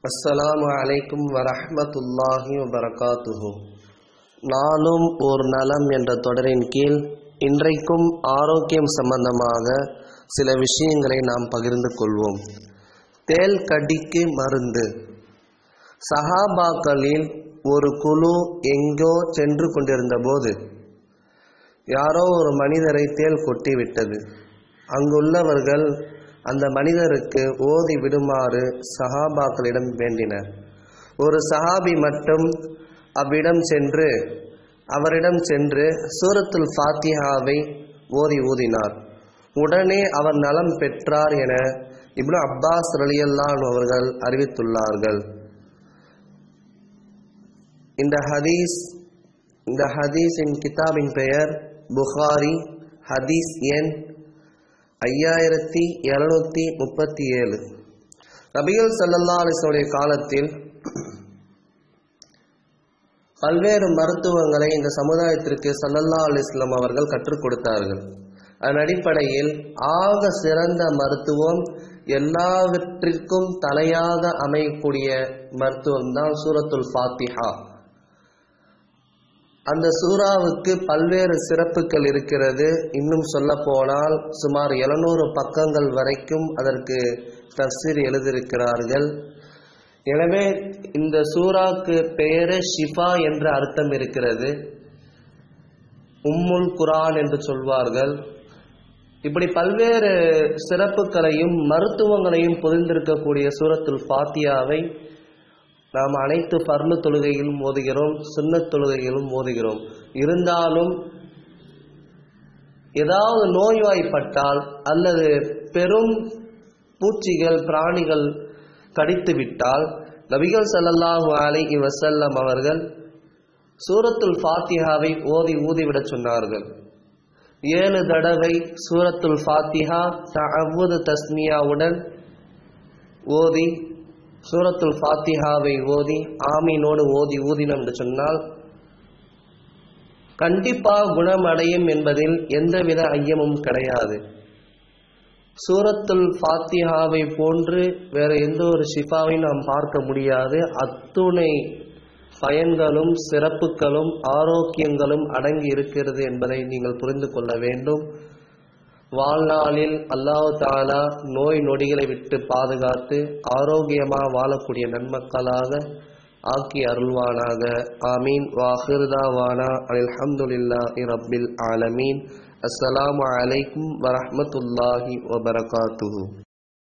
அஸ்ஸலாமு அலைக்கும் வரஹ்மத்துல்லாஹி வபரகாத்துஹு நானும் ஓர் நலம் என்ற தொடரின் கீழ் இன்றைக்கும் ஆரோக்கியம் சம்பந்தமாக சில விஷயங்களை நாம் பகிர்ந்து கொள்வோம் தேல் கடிக்கு மருந்து சஹாபாக்களில் ஒரு குழு எங்கோ சென்று கொண்டிருந்த போது யாரோ ஒரு மனிதரை தேல் கொட்டி விட்டது அங்குள்ளவர்கள் அந்த மனிதருக்கு ஓதி விடுமாறு சஹாபாக்களிடம் வேண்டினர் ஒரு சஹாபி மட்டும் அவ்விடம் சென்று அவரிடம் சென்று சூரத்துல் ஃபாத்திஹாவை ஓதி ஊதினார் உடனே அவர் நலம் பெற்றார் என இப்னு அப்பாஸ் ரலியல்லான் அவர்கள் அறிவித்துள்ளார்கள் இந்த ஹதீஸ் இந்த ஹதீஸின் கிதாபின் பெயர் புகாரி ஹதீஸ் எண் ஐயாயிரத்தி இருநூத்தி முப்பத்தி ஏழு நபிகள் சல்லல்லா அலிஸ்வடைய காலத்தில் பல்வேறு மருத்துவங்களை இந்த சமுதாயத்திற்கு சல்லல்லா அலிஸ்லாம் அவர்கள் கற்றுக் கொடுத்தார்கள் அதன் அடிப்படையில் ஆக சிறந்த மருத்துவம் எல்லாவற்றிற்கும் தலையாக அமையக்கூடிய மருத்துவம் தான் சூரத்துல் ஃபாத்திஹா அந்த சூறாவுக்கு பல்வேறு சிறப்புகள் இருக்கிறது இன்னும் சொல்ல போனால் சுமார் எழுநூறு பக்கங்கள் வரைக்கும் அதற்கு தப்சீர் எழுதியிருக்கிறார்கள் எனவே இந்த சூறாக்கு பெயரு ஷிஃபா என்ற அர்த்தம் இருக்கிறது உம்முல் குரான் என்று சொல்வார்கள் இப்படி பல்வேறு சிறப்புகளையும் மருத்துவங்களையும் புரிந்திருக்கக்கூடிய சூரத்துல் ஃபாத்தியாவை நாம் அனைத்து பர்லு தொழுகையிலும் ஓதுகிறோம் சுண்ணத் தொழுகையிலும் ஓதுகிறோம் இருந்தாலும் ஏதாவது நோய்வாய்ப்பட்டால் அல்லது பெரும் பூச்சிகள் பிராணிகள் கடித்து விட்டால் நபிகள் சல்லல்லாஹு அலைஹி வசல்லம் அவர்கள் சூரத்துல் ஃபாத்திஹாவை ஓதி ஊதிவிடச் சொன்னார்கள் ஏழு தடவை சூரத்துல் ஃபாத்திஹா தஅவ்வுது தஸ்மியாவுடன் ஓதி சூரத்துல் ஃபாத்திஹாவை ஓதி ஆமீனோடு ஓதி ஊதினோம் என்று சொன்னால் கண்டிப்பாக குணமடையும் என்பதில் எந்தவித ஐயமும் கிடையாது சூரத்துல் ஃபாத்திஹாவை போன்று வேற எந்த ஒரு ஷிஃபாவையும் நாம் பார்க்க முடியாது அத்துணை பயன்களும் சிறப்புகளும் ஆரோக்கியங்களும் அடங்கி இருக்கிறது என்பதை நீங்கள் புரிந்து கொள்ள வேண்டும் வாழ்நாளில் அல்லாஹ் தாலா நோய் நொடிகளை விட்டு பாதுகாத்து ஆரோக்கியமாக வாழக்கூடிய நன்மக்களாக ஆக்கி அருள்வானாக ஆமீன் வாஹிர்தாவானா அல்ஹம்துலில்லா ரப்பில் ஆலமீன் அஸ்ஸலாமு அலைக்கும் வரஹ்மத்துல்லாஹி வபரகாத்துஹு